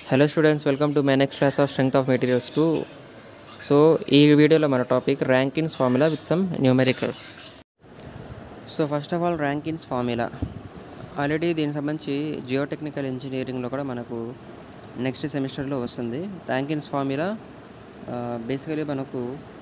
hello students welcome to my next class of strength of materials two so ఈ వీడియోలో మన topic Rankine's formula with some numericals so first of all Rankine's formula already దీనికి సంబంధించి geotechnical ఇంజనీరింగ్లో కూడా మనకు next సెమిస్టర్లో వస్తుంది ర్యాంకిన్స్ ఫార్ములా బేసికలీ మనకు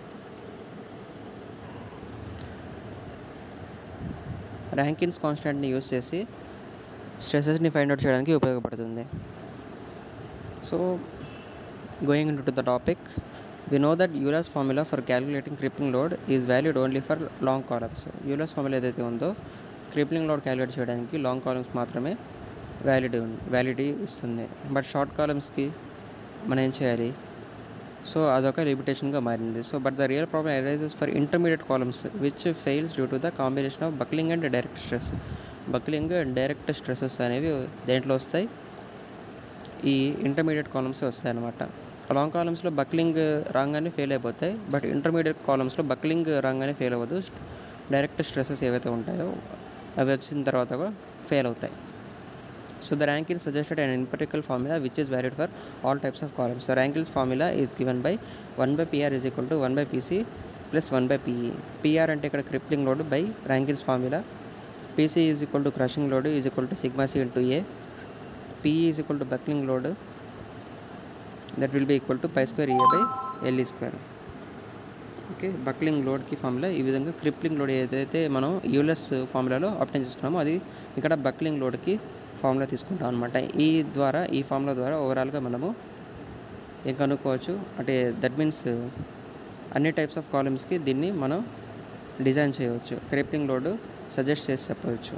ర్యాంకిన్స్ కాన్స్టెంట్ని యూస్ చేసి స్ట్రెసెస్ని ఫైండ్ అవుట్ చేయడానికి ఉపయోగపడుతుంది so going into the topic we know that Euler's formula for calculating crippling load is valid only for long columns Euler's formula ఏదైతే ఉందో క్రిప్లింగ్ లోడ్ క్యాలిక్యులేట్ చేయడానికి long columns మాత్రమే valid validity ఇస్తుంది but short కాలమ్స్కి మనం ఏం చేయాలి so అదొక లిమిటేషన్గా మారింది so but the real problem arises for intermediate columns which fails due to the combination of buckling and direct stress buckling and direct stresses అనేవి దేంట్లో వస్తాయి ఈ ఇంటర్మీడియట్ కాలమ్స్ వస్తాయి అన్నమాట లాంగ్ కాలమ్స్లో బక్లింగ్ రాగానే ఫెయిల్ అయిపోతాయి బట్ ఇంటర్మీడియట్ కాలమ్స్లో బక్లింగ్ రాగానే ఫెయిల్ అవ్వదు డైరెక్ట్ స్ట్రెసెస్ ఏవైతే ఉంటాయో అవి వచ్చిన తర్వాత కూడా ఫెయిల్ అవుతాయి so the Rankine suggested and empirical formula which is valid for all types of columns so Rankine's formula is given by one by PR is equal to one by PC plus one by PE PR అంటే ఇక్కడ crippling load by Rankine's formula PC is equal to crushing load is equal to sigma C into A PE is equal to buckling load that will be equal to pi square A by LE square okay buckling లోడ్కి formula ఈ విధంగా crippling load ఏదైతే మనం యూలెస్ ఫార్ములాలో obtain చేసుకున్నామో అది ఇక్కడ buckling లోడ్కి formula తీసుకుంటాం అనమాట ఈ ద్వారా ఈ ఫార్ములా ద్వారా ఓవరాల్గా మనము ఏం కనుక్కోవచ్చు అంటే దట్ మీన్స్ అన్ని టైప్స్ ఆఫ్ కాలమ్స్కి దీన్ని మనం డిజైన్ చేయవచ్చు క్రిప్లింగ్ లోడ్ సజెస్ట్ చేసి చెప్పవచ్చు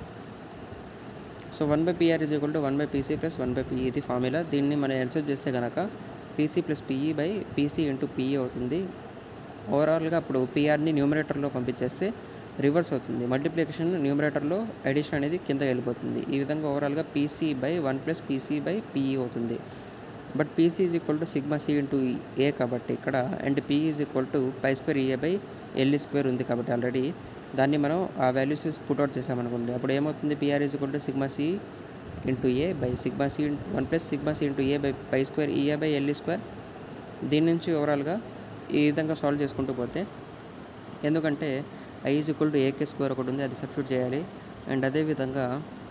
so one by PR is equal to one by PC plus one by PE ఇది ఫార్ములా దీన్ని మనం ఎన్సెప్ట్ చేస్తే కనుక PC plus PE by PC into PE అవుతుంది ఓవరాల్గా అప్పుడు పిఆర్ని న్యూమరేటర్లో పంపించేస్తే రివర్స్ అవుతుంది మల్టిప్లికేషన్ న్యూమరేటర్లో అడిషన్ అనేది కింద వెళ్ళిపోతుంది ఈ విధంగా ఓవరాల్గా PC by one plus PC by PE అవుతుంది but PC is equal to sigma C into A కాబట్టి ఇక్కడ and PE is equal to pi square EA by LE square ఉంది కాబట్టి ఆల్రెడీ దాన్ని మనం ఆ వాల్యూస్ పుట్అవుట్ చేసామనుకోండి అప్పుడు ఏమవుతుంది PR is equal to sigma C into A by sigma C one plus sigma C into A by pi square EA by LE square దీని నుంచి ఓవరాల్గా ఈ విధంగా సాల్వ్ చేసుకుంటూ పోతే ఎందుకంటే I is equal to AK square ఒకటి ఉంది అది సబ్స్టిట్యూట్ చేయాలి అండ్ అదేవిధంగా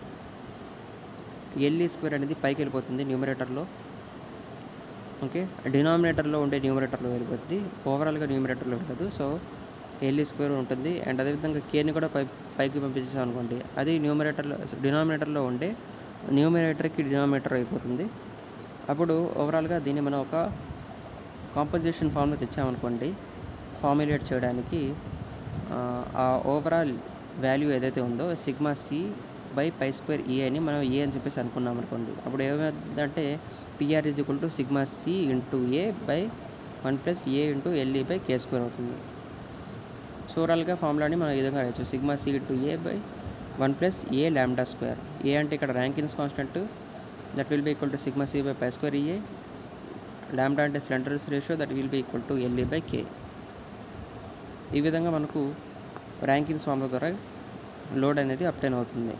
ఎల్ఈ స్క్వేర్ అనేది పైకి వెళ్ళిపోతుంది న్యూమరేటర్లో ఓకే డినామినేటర్లో ఉండే న్యూమరేటర్లో వెళ్ళిపోతుంది ఓవరాల్గా న్యూమరేటర్లో వెళ్ళదు సో ఎల్ఈ స్క్వేర్ ఉంటుంది అండ్ అదేవిధంగా కేని కూడా పై పైకి పంపించాం అనుకోండి అది న్యూమరేటర్లో డినామినేటర్లో ఉండే న్యూమరేటర్కి డినామినేటర్ అయిపోతుంది అప్పుడు ఓవరాల్గా దీన్ని మనం ఒక కాంపోజిషన్ ఫామ్లో తెచ్చామనుకోండి ఫార్ములేట్ చేయడానికి ఆ ఓవరాల్ వాల్యూ ఏదైతే ఉందో sigma C by pi square A అని మనం ఏ అని చెప్పేసి అనుకున్నాం అనుకోండి అప్పుడు ఏమైందంటే PR is equal to sigma C into A by one plus A into LE by K square అవుతుంది సో ఓవరాల్గా ఫార్ములాని మనం ఈ విధంగా రాయొచ్చు sigma C into A by one plus A lambda square A అంటే ఇక్కడ Rankine's constant that will be equal to sigma C by pi square ఏ ల్యాండా అంటే slenderness ratio that will be equal to LE by K ఈ విధంగా మనకు Rankine's formula ద్వారా load అనేది obtain అవుతుంది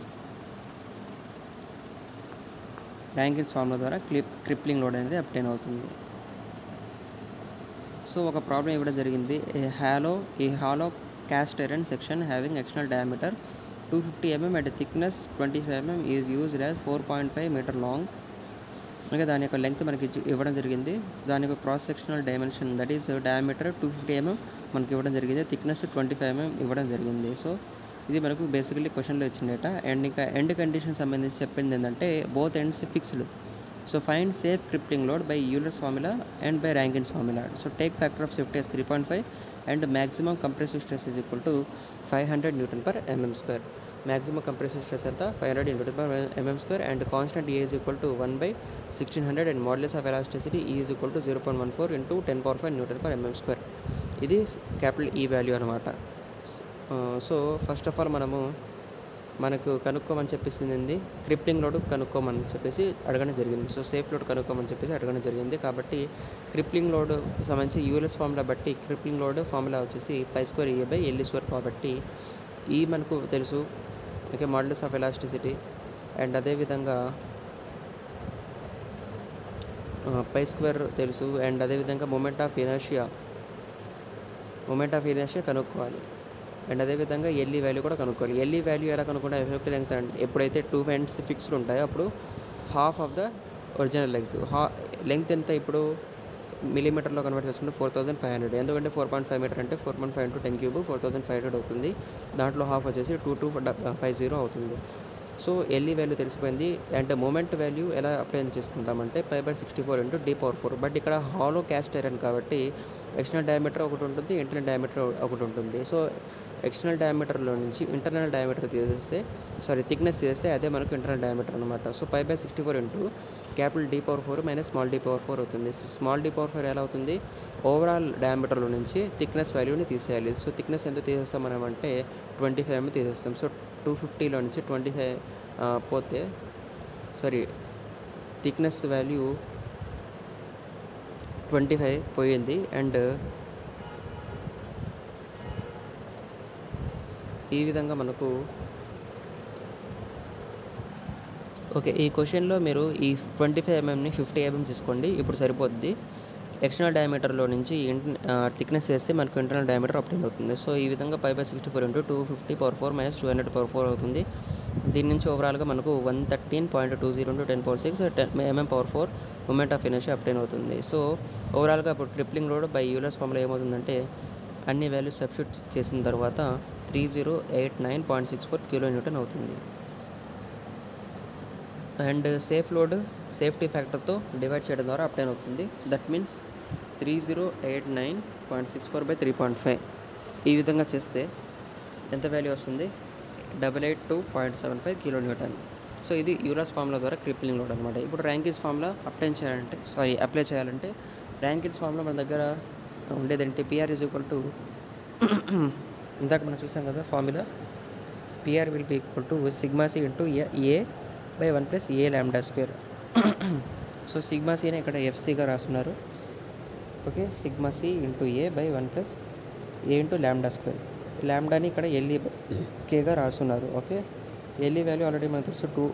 ర్యాంకిన్స్ ఫార్ములా ద్వారా క్లిప్ క్రిప్లింగ్ లోడ్ అనేది అప్టైన్ అవుతుంది సో ఒక ప్రాబ్లం ఇవ్వడం జరిగింది ఏ హాలో ఈ hollow cast iron section having external diameter two fifty mm and thickness twenty five mm is used as four point five metre long అలాగే దాని యొక్క length మనకి ఇవ్వడం జరిగింది దాని యొక్క cross sectional dimension that is diameter two fifty mm మనకి ఇవ్వడం జరిగింది థిక్నెస్ ట్వంటీ ఫైవ్ ఎంఎం ఇవ్వడం జరిగింది సో ఇది మనకు బేసికలీ క్వశ్చన్లో ఇచ్చిన డేటా అండ్ ఇంకా ఎండ్ కండిషన్ సంబంధించి చెప్పింది ఏంటంటే both ends fixed so find safe crippling load by Euler's formula and by Rankine's formula so take factor of safety S three point five and maximum compressive stress is equal to five hundred newton per mm square maximum compressive stress ఎంత five hundred newton per mm square and constant A is equal to one by sixteen hundred and మోడలెస్ of elasticity E is equal to zero point one four into ten power five newton per mm square ఇది capital E value అనమాట so first of all మనము మనకు కనుక్కోమని చెప్పేసింది crippling load కనుక్కోమని చెప్పేసి అడగడం జరిగింది so safe load కనుక్కోమని చెప్పేసి అడగడం జరిగింది కాబట్టి క్రిప్లింగ్ లోడ్ సంబంధించి యూఎల్ఎస్ ఫార్ములా బట్టి క్రిప్లింగ్ లోడ్ ఫార్ములా వచ్చేసి pi square A by LE square కాబట్టి ఈ మనకు తెలుసు okay modulus of elasticity and అదేవిధంగా పై స్క్వేర్ తెలుసు అండ్ అదేవిధంగా moment of inertia moment of inertia కనుక్కోవాలి అండ్ అదేవిధంగా ఎల్ఈ వాల్యూ కూడా కనుక్కోవాలి ఎల్ఈ వాల్యూ ఎలా కనుక్కుంటే ఎఫెక్ట్ లెంగ్త్ అంటే ఎప్పుడైతే టూ ఎండ్స్ ఫిక్స్డ్ ఉంటాయో అప్పుడు half of the original length హా లెంగ్త్ ఎంత ఇప్పుడు మిలీమీటర్లో కన్వర్ట్ చేసుకుంటే ఫోర్ థౌసండ్ ఫైవ్ హండ్రెడ్ ఎందుకంటే ఫోర్ పాయింట్ ఫైవ్ మీటర్ అంటే four point five into ten cube four thousand five hundred అవుతుంది దాంట్లో హాఫ్ వచ్చేసి టూ టూ ఫైవ్ జీరో అవుతుంది సో ఎల్ఈ వాల్యూ తెలిసిపోయింది అండ్ మూమెంట్ వాల్యూ ఎలా అప్లై చేసుకుంటామంటే five by sixty four into D power four but ఇక్కడ hollow cast iron కాబట్టి external diameter ఒకటి ఉంటుంది ఇంటర్నల్ డయామీటర్ ఒకటి ఉంటుంది సో ఎక్స్టర్నల్ డయామీటర్లో నుంచి ఇంటర్నల్ డయామీటర్ తీసేస్తే సారీ థిక్నెస్ చేస్తే అదే మనకు ఇంటర్నల్ డయామీటర్ అనమాట so five by sixty four into capital D power four minus small d power four అవుతుంది so small d power four ఎలా అవుతుంది ఓవరాల్ డయామీటర్లో నుంచి థిక్నెస్ వాల్యూని తీసేయాలి సో థిక్నెస్ ఎంత తీసేస్తాం మనం అంటే ట్వంటీ ఫైవ్ ఎంఎం తీసేస్తాం సో టూ ఫిఫ్టీలో నుంచి ట్వంటీ ఫైవ్ పోతే sorry thickness value twenty five పోయింది అండ్ ఈ విధంగా మనకు ఓకే ఈ క్వశ్చన్లో మీరు ఈ ట్వంటీ ఫైవ్ ఎంఎంని ఫిఫ్టీ ఎంఎం తీసుకోండి ఇప్పుడు సరిపోద్ది ఎక్స్టర్నల్ డయామీటర్లో నుంచి థిక్నెస్ చేస్తే మనకు ఇంటర్నల్ డయామీటర్ అప్టైన్ అవుతుంది సో ఈ విధంగా five by sixty four into two fifty power four minus two hundred power four అవుతుంది దీని నుంచి ఓవరాల్గా మనకు one thirteen point two zero into ten power six ten mm power four moment of energy obtain అవుతుంది so ఓవరాల్గా ఇప్పుడు tripling road by Euler's ఫామ్లో ఏమవుతుందంటే అన్ని వాల్యూస్ సబ్స్టిట్యూట్ చేసిన తర్వాత three zero eight nine point six four kilo newton అవుతుంది and safe load safety ఫ్యాక్టర్తో డివైడ్ చేయడం ద్వారా అప్టైన్ అవుతుంది that means three zero eight nine point six four by three point five ఈ విధంగా చేస్తే ఎంత వాల్యూ వస్తుంది double eight two point seven five kilo newton so ఇది యూరాస్ ఫార్ములా ద్వారా క్రిప్లింగ్ లోడ్ అనమాట ఇప్పుడు ర్యాంకిన్స్ ఫార్ములా అప్టైన్ చేయాలంటే సారీ అప్లై చేయాలంటే ర్యాంకిన్స్ ఫార్ములా మన దగ్గర ఉండేదంటే పిఆర్ ఈజ్ ఈక్వల్ టు ఇందాక మనం చూసాం కదా formula PR will be equal to sigma C into A by one plus A lambda square so sigma సిని ఇక్కడ ఎఫ్సిగా రాస్తున్నారు okay sigma C into A by one plus A into lambda square ల్యాండాని ఇక్కడ ఎల్ఈ కేగా రాస్తున్నారు okay LE value already మనకు తెలుసు two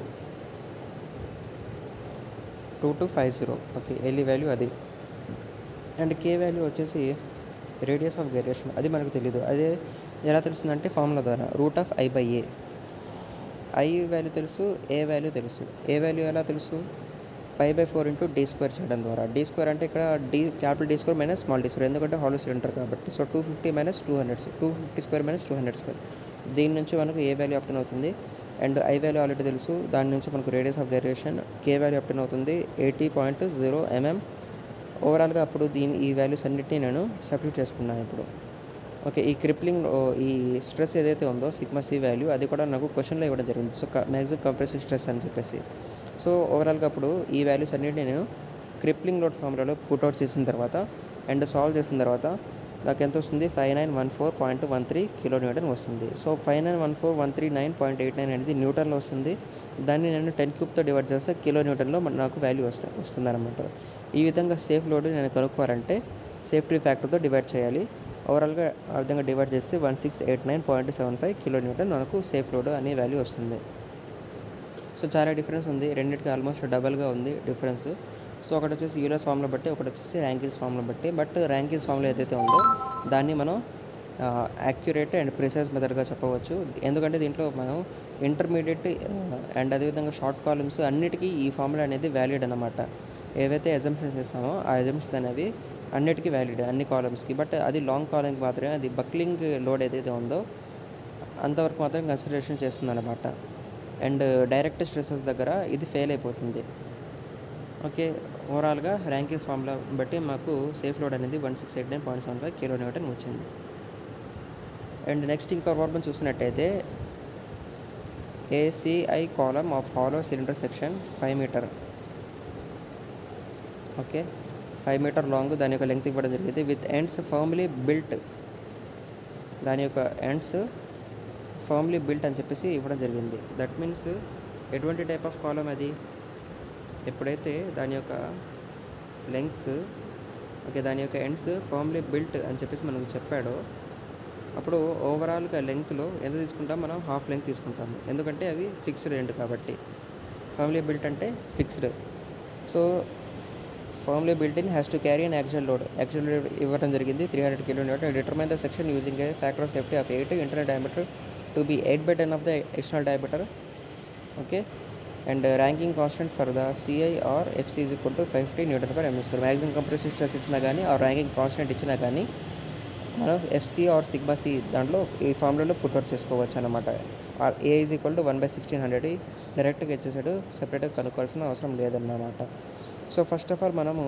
two two five zero okay LE value అది అండ్ కే వాల్యూ వచ్చేసి రేడియస్ ఆఫ్ వేరియేషన్ అది మనకు తెలియదు అదే ఎలా తెలుస్తుందంటే ఫార్ములా ద్వారా root of I by A I value తెలుసు ఏ వాల్యూ తెలుసు ఏ వాల్యూ ఎలా తెలుసు five by four into D square చేయడం ద్వారా డీ స్క్వేర్ అంటే ఇక్కడ D capital D square minus small d square ఎందుకంటే హాలో సిలిండర్ కాబట్టి so two fifty minus two hundred two fifty square minus two hundred square దీని నుంచి మనకు A value obtain అవుతుంది అండ్ ఐ వాల్యూ ఆల్రెడీ తెలుసు దాని నుంచి మనకు radius of variation K value obtain అవుతుంది ఎయిటీ పాయింట్ జీరో ఎంఎం ఓవరాల్గా అప్పుడు దీని ఈ వాల్యూస్ అన్నిటినీ నేను సబ్స్టిట్యూట్ చేసుకున్నాను ఇప్పుడు ఓకే ఈ క్రిప్లింగ్ ఈ స్ట్రెస్ ఏదైతే ఉందో సిగ్మా సి వాల్యూ అది కూడా నాకు క్వశ్చన్లో ఇవ్వడం జరిగింది సో మ్యాక్సిమం కంప్రెసివ్ స్ట్రెస్ అని చెప్పేసి సో ఓవరాల్గా అప్పుడు ఈ వాల్యూస్ అన్నిటిని నేను క్రిప్లింగ్ లోడ్ ఫార్ములాలో పుట్అవుట్ చేసిన తర్వాత అండ్ సాల్వ్ చేసిన తర్వాత నాకు ఎంత వస్తుంది five nine one four point one three kilo newton వస్తుంది so five nine one four one three nine point eight nine అనేది న్యూటన్లో వస్తుంది దాన్ని నేను టెన్ క్యూబ్తో డివైడ్ చేస్తే కిలో న్యూటన్లో నాకు వాల్యూ వస్తుంది వస్తుంది అనమాట ఈ విధంగా సేఫ్ లోడ్ నేను కనుక్కోవాలంటే సేఫ్టీ ఫ్యాక్టర్తో డివైడ్ చేయాలి ఓవరాల్గా ఆ విధంగా డివైడ్ చేస్తే one six eight nine point seven five kilo newton మనకు సేఫ్ లోడ్ అనే వాల్యూ వస్తుంది సో చాలా డిఫరెన్స్ ఉంది రెండింటికి ఆల్మోస్ట్ డబల్గా ఉంది డిఫరెన్స్ సో ఒకటి వచ్చేసి యూలస్ ఫామ్లో బట్టి ఒకటి వచ్చేసి ర్యాంకిన్స్ ఫామ్లో బట్టి బట్ ర్యాంకిన్స్ ఫామ్లో ఏదైతే ఉందో దాన్ని మనం యాక్యురేట్ అండ్ ప్రిసైజ్ మెథడ్గా చెప్పవచ్చు ఎందుకంటే దీంట్లో మనం ఇంటర్మీడియట్ అండ్ అదేవిధంగా షార్ట్ కాలమ్స్ అన్నిటికీ ఈ ఫార్ములా అనేది వ్యాలిడ్ అనమాట ఏవైతే ఎజంప్షన్స్ చేస్తామో ఆ ఎజంప్షన్స్ అనేవి అన్నిటికీ వ్యాలిడ్ అన్ని కాలమ్స్కి బట్ అది లాంగ్ కాలమ్కి మాత్రమే అది బక్లింగ్ లోడ్ ఏదైతే ఉందో అంతవరకు మాత్రం కన్సిడరేషన్ చేస్తుంది అనమాట అండ్ డైరెక్ట్ స్ట్రెసెస్ దగ్గర ఇది ఫెయిల్ అయిపోతుంది ఓకే ఓవరాల్గా ర్యాంకింగ్స్ ఫామ్లో బట్టి మాకు సేఫ్ లోడ్ అనేది one six eight nine point seven five kilo newton వచ్చింది అండ్ నెక్స్ట్ ఇంకో ప్రాబ్లం చూసినట్టయితే a CI column of hollow cylinder section five metre okay five metre long దాని యొక్క లెంగ్త్ ఇవ్వడం జరిగింది విత్ ఎండ్స్ ఫర్మ్లీ బిల్ట్ దాని యొక్క ఎండ్స్ ఫర్మ్లీ బిల్ట్ అని చెప్పేసి ఇవ్వడం జరిగింది దట్ మీన్స్ ఎటువంటి టైప్ ఆఫ్ కాలం అది ఎప్పుడైతే దాని యొక్క లెంగ్త్స్ ఓకే దాని యొక్క ఎండ్స్ ఫర్మ్లీ బిల్ట్ అని చెప్పేసి మనకు చెప్పాడో అప్పుడు ఓవరాల్గా లెంగ్త్లో ఎంత తీసుకుంటాం మనం హాఫ్ లెంగ్త్ తీసుకుంటాము ఎందుకంటే అది ఫిక్స్డ్ ఎండ్ కాబట్టి ఫర్మ్లీ బిల్ట్ అంటే fixed so firmly built in has to carry an actual load actual load ఇవ్వడం జరిగింది three hundred kilo newton determine the section using a factor of safety of eight internal diameter to be eight by ten of the external diameter okay and Rankine constant for the CI are FC is equal to five fifty newton per MS square maximum compressive stress ఇచ్చినా కానీ ఆ ranking constant ఇచ్చినా కానీ మనం FC are sigma C దాంట్లో ఈ ఫార్ములాలో put out చేసుకోవచ్చు అనమాట A is equal to one by sixteen hundred డైరెక్ట్గా ఇచ్చేసాడు సెపరేట్గా కనుక్కోవాల్సిన అవసరం లేదన్నమాట సో ఫస్ట్ ఆఫ్ ఆల్ మనము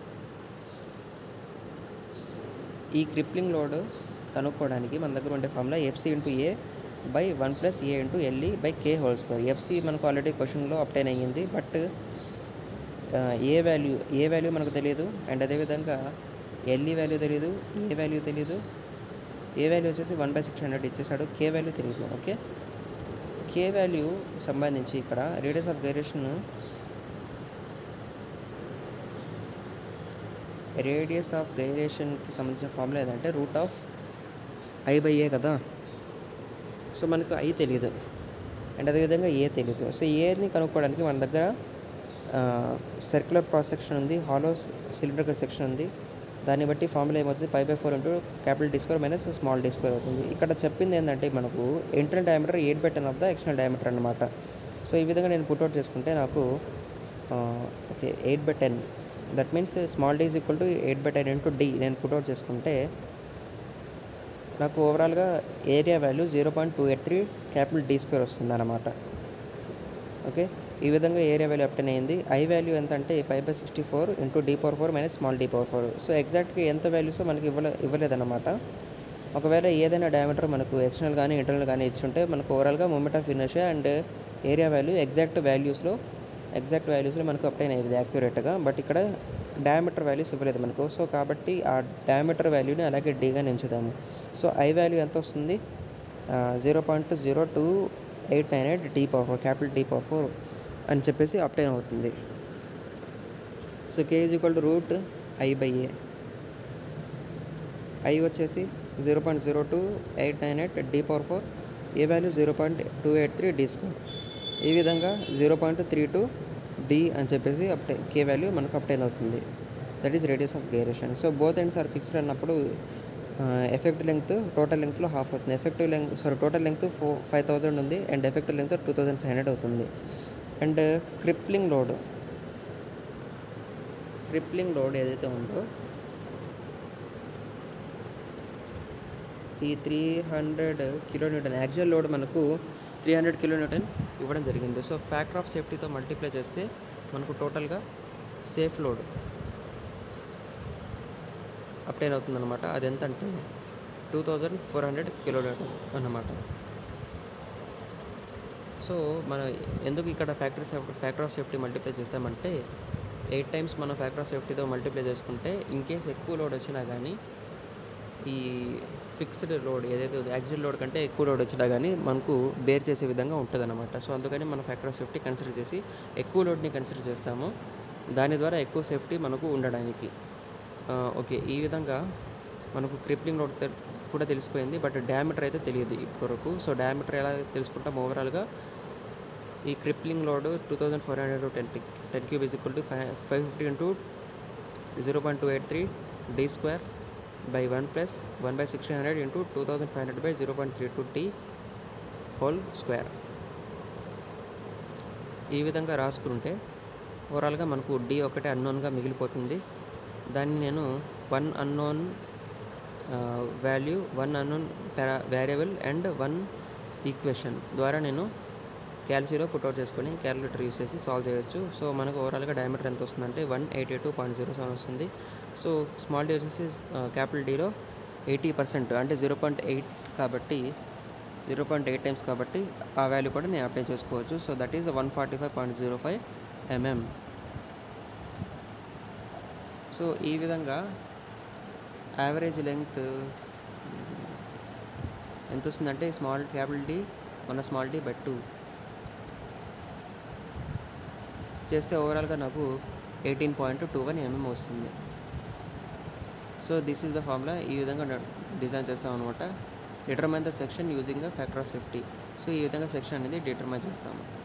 ఈ క్రిప్లింగ్ లోడ్ కనుక్కోవడానికి మన దగ్గర ఉండే formula FC into A by one plus A into LE by K whole square FC మనకు ఆల్రెడీ క్వశ్చన్లో అప్టైన్ అయ్యింది but A value A value మనకు తెలియదు అండ్ అదేవిధంగా ఎల్ఈ వాల్యూ తెలియదు ఏ వాల్యూ తెలియదు ఏ వాల్యూ వచ్చేసి వన్ బై సిక్స్ హండ్రెడ్ ఇచ్చేసాడు కే వాల్యూ తెలియదు ఓకే కే వాల్యూ సంబంధించి ఇక్కడ radius of gyration radius of గైరేషన్కి సంబంధించిన ఫార్ములా ఏదంటే root of I by A కదా సో మనకు ఐ తెలియదు అండ్ అదేవిధంగా ఏ తెలియదు సో ఏని కనుక్కోవడానికి మన దగ్గర సర్క్యులర్ క్రాస్ సెక్షన్ ఉంది హాలో సిలిండ్రికల్ సెక్షన్ ఉంది దాన్ని బట్టి ఫార్ములా ఏమవుతుంది five by four into capital D square minus small d square అవుతుంది ఇక్కడ చెప్పింది ఏంటంటే మనకు internal diameter eight by ten of the external diameter అనమాట సో ఈ విధంగా నేను పుట్అవుట్ చేసుకుంటే నాకు okay eight by ten that means small d is equal to eight by ten into D నేను పుట్అవుట్ చేసుకుంటే నాకు ఓవరాల్గా area value zero point two eight three capital D square వస్తుంది అన్నమాట ఓకే ఈ విధంగా ఏరియా వాల్యూ అప్టైన్ అయింది I value ఎంత అంటే five by sixty four into D power four minus small d power four so ఎగ్జాక్ట్గా ఎంత వాల్యూస్ మనకి ఇవ్వలే ఇవ్వలేదన్నమాట ఒకవేళ ఏదైనా డయామీటర్ మనకు ఎక్స్టర్నల్ కానీ ఇంటర్నల్ కానీ ఇచ్చుంటే మనకు ఓవరాల్గా moment of inertia and area value exact వాల్యూస్లో ఎగ్జాక్ట్ వాల్యూస్లో మనకు అప్టైన్ అయ్యేది యాక్యురేట్గా బట్ ఇక్కడ డయామీటర్ వాల్యూస్ ఇవ్వలేదు మనకు సో కాబట్టి ఆ డయామీటర్ వాల్యూని అలాగే డీగా ఎంచుదాము సో ఐ వాల్యూ ఎంత వస్తుంది zero point zero two eight nine eight D power four capital D power four అని చెప్పేసి అప్టైన్ అవుతుంది so K is equal to root I by A I వచ్చేసి zero point zero two eight nine eight D power four A value zero point two eight three D square ఈ విధంగా zero point three two D అని చెప్పేసి obtain K value మనకు obtain అవుతుంది that is radius of gyration so both ends are fixed అన్నప్పుడు effect length total లెంగ్త్లో half అవుతుంది effective length sorry total length ఫో ఫైవ్ థౌజండ్ ఉంది and effective length two thousand five hundred అవుతుంది and crippling load crippling load ఏదైతే ఉందో ఈ three hundred kilo newton actual load మనకు త్రీ హండ్రెడ్ కిలో న్యూటన్ ఇవ్వడం జరిగింది సో ఫ్యాక్టర్ ఆఫ్ సేఫ్టీతో మల్టిప్లై చేస్తే మనకు టోటల్గా సేఫ్ లోడ్ అప్టైన్ అవుతుందన్నమాట అది ఎంత అంటే two thousand four hundred kilo newton అన్నమాట సో మన ఎందుకు ఇక్కడ factory safety factor of safety multiply చేస్తామంటే ఎయిట్ టైమ్స్ మనం ఫ్యాక్టర్ ఆఫ్ సేఫ్టీతో మల్టిప్లై చేసుకుంటే ఇన్ కేస్ ఎక్కువ లోడ్ వచ్చినా కానీ ఈ ఫిక్స్డ్ లోడ్ ఏదైతే యాక్చువల్ లోడ్ కంటే ఎక్కువ లోడ్ వచ్చినా కానీ మనకు బేర్ చేసే విధంగా ఉంటుంది అనమాట సో అందుకని మనం ఫ్యాక్టర్ ఆఫ్ సేఫ్టీ కన్సిడర్ చేసి ఎక్కువ లోడ్ని కన్సిడర్ చేస్తాము దాని ద్వారా ఎక్కువ సేఫ్టీ మనకు ఉండడానికి ఆ, ఓకే ఈ విధంగా మనకు క్రిప్లింగ్ లోడ్ తె- కూడా తెలిసిపోయింది బట్ డయామీటర్ అయితే తెలియదు ఇప్పటివరకు సో డయామీటర్ ఎలా తెలుసుకుంటాం ఓవరాల్గా ఈ crippling load two thousand four hundred ten ten cube is equal to five five fifty into zero point two eight three D square by one plus one by sixteen hundred into two thousand five hundred by zero point three two T whole square ఈ విధంగా రాసుకుంటే ఓవరాల్గా మనకు D ఒకటే అన్నోన్గా మిగిలిపోతుంది దాన్ని నేను one unknown value one unknown variable and one equation ద్వారా నేను క్యాల్సీలో పుట్అవుట్ చేసుకొని క్యాలిక్యులేటర్ యూస్ చేసి సాల్వ్ చేయొచ్చు సో మనకు ఓవరాల్గా డయామీటర్ ఎంత వస్తుందంటే one eighty two point zero seven వస్తుంది సో స్మాల్ డి వచ్చేసి క్యాపిటల్ డీలో ఎయిటీ పర్సెంట్ అంటే జీరో పాయింట్ ఎయిట్ కాబట్టి జీరో పాయింట్ ఎయిట్ టైమ్స్ కాబట్టి ఆ వాల్యూ కూడా నేను అప్లై చేసుకోవచ్చు so that is one forty five point zero five MM so ఈ విధంగా యావరేజ్ లెంగ్త్ ఎంత వస్తుందంటే స్మాల్ క్యాపిటల్ డి మన స్మాల్ డి బై టూ చేస్తే ఓవరాల్గా నాకు eighteen point two one mm వస్తుంది so this is the formula ఈ విధంగా డిజైన్ చేస్తాం అనమాట determine the section using the factor of safety so ఈ విధంగా సెక్షన్ అనేది డిటర్మైన్ చేస్తాము